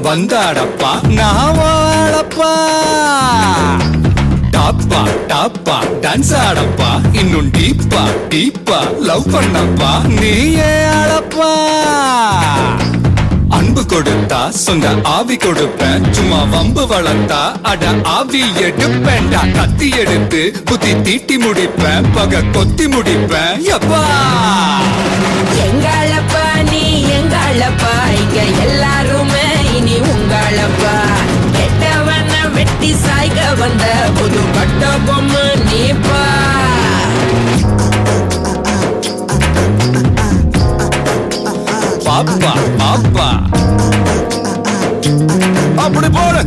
வந்தாடப்பா நான் வாழப்பா டாப்பா டாப்பா டான்ஸ் ஆடப்பா இன்னும் டீப்பா டீப்பா லவ் பண்ணப்பா நீயே ஆளப்பா அன்பு கொடுத்தா சொந்த ஆவி கொடுப்பேன் சும்மா வம்பு வளர்த்தா அட ஆவி எடுப்பேன்டா கத்தி எடுத்து புத்தி தீட்டி முடிப்பேன் பக கொத்தி முடிப்பேன் எப்பா எங்களப்பா நீ எங்களப்பா இங்க எல்லாருமே இனி உங்களப்பா கெட்டவன வெட்டி சாய்க்க வந்த புது பட்ட பொம்மை நீப்பா பாப்பா பாப்பா அப்படி போடு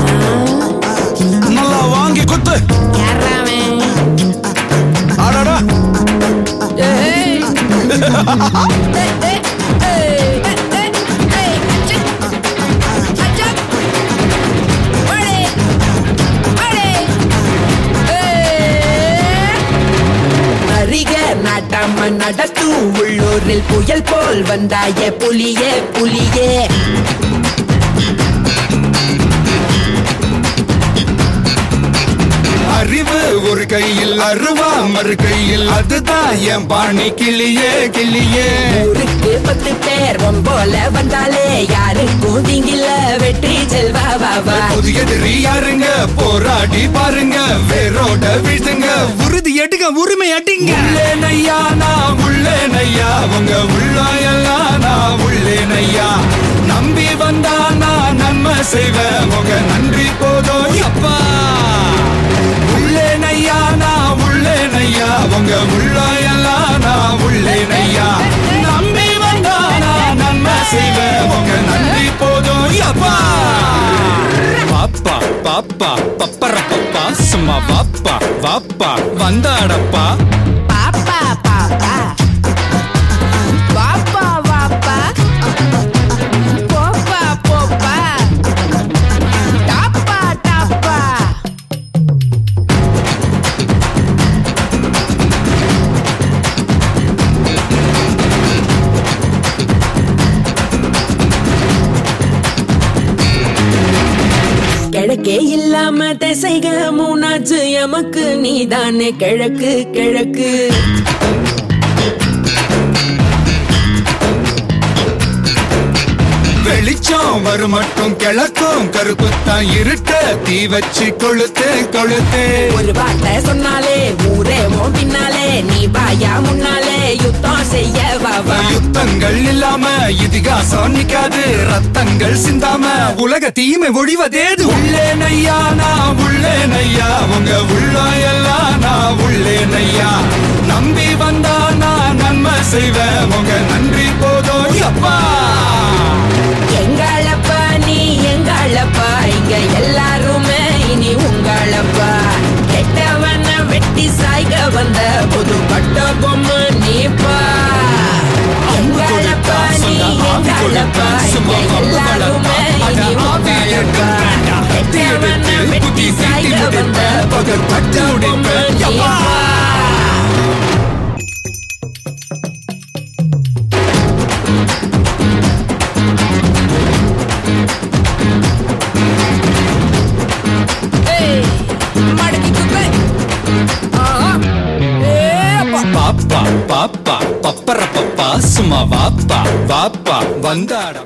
நல்லா வாங்கி குத்து யாராமே அடடா ஏய். ஏய், ஏய், ஏய், ஏய், ஏய், அச்சா. அச்சா. ஓடு. ஓடு. ஏய். அருக நாட்டாம நடத்தும் உள்ளூரில் புயல் போல் வந்தாய புலியே புலியே அறிவு ஒரு கையில் அருவா மறு கையில் அதுதான் என் பாணி கிளியே கிளியே ஊருக்கு பத்து பேர் போல வந்தாலே யாருக்கும் திங்கில வெற்றி செல்வா வாவா புதிய எதிரி யாருங்க போராடி பாருங்க வேரோட வீழ்த்துங்க உறுதி எடுங்க உரிமை அடிங்க உள்ளே நையா நான் உள்ளே நையா உங்க உள்ளாயெல்லாம் நான் உள்ளே நையா நம்பி வந்தா நான் நன்மை செய்வேன் உங்க நன்றி போதும் அப்பா உள்ளே நையா நான் உள்ளே நையா உங்க உள்ளாயெல்லாம் நான் உள்ளே நையா நம்பி வந்தா நான் நன்மை செய்வேன் உங்க நன்றி போதும் அப்பா பாப்பா பாப்பா பப்பர பப்பா சும்மா வாப்பா வாப்பா வந்தாடப்பா பாப்பா பாப்பா வாப்பா வாப்பா போப்பா போப்பா டாப்பா டாப்பா கிழக்கே இல்லாம திசைக மூணாச்சு எமக்கு நீதானே கிழக்கு கிழக்கு வெளிச்சம் வரும் மட்டும் கிழக்கும் கருப்புத்தான் இருட்ட தீ வச்சு கொளுத்து கொளுத்து ஒரு வார்த்தை சொன்னாலே ஊரே ஓ பின்னாலே நீ பாயா முன்னாலே யுத்தம் செய்ய வாவா யுத்தங்கள் இல்லாம இதிகாசம் நிக்காது ரத்தங்கள் சிந்தாம உலக தீமை ஒழிவதேது உள்ளே நையா நான் உள்ளே நையா உங்க உள்ளாயெல்லாம் நான் உள்ளே நையா நம்பி வந்தா நான் நன்மை செய்வேன் உங்க நன்றி போதும் அப்பா எங்களப்பா நீ எங்களப்பா இங்க எல்லாருமே இனி உங்களப்பா கெட்டவன வெட்டி சாய்க்க வந்த புது பட்ட பொம்மை நீப்பா எங்களப்பா நீ எங்களப்பா இங்க எல்லாருமே இனி உங்களப்பா கெட்டவன வெட்டி சாய்க்க வந்த புது பட்ட பொம்மை நீப்பா ஏய், மடக்கி குத்து. ஆஹா. ஏய், அப்பா. பாப்பா பாப்பா பப்பர பப்பா சும்மா வாப்பா வாப்பா வந்தாட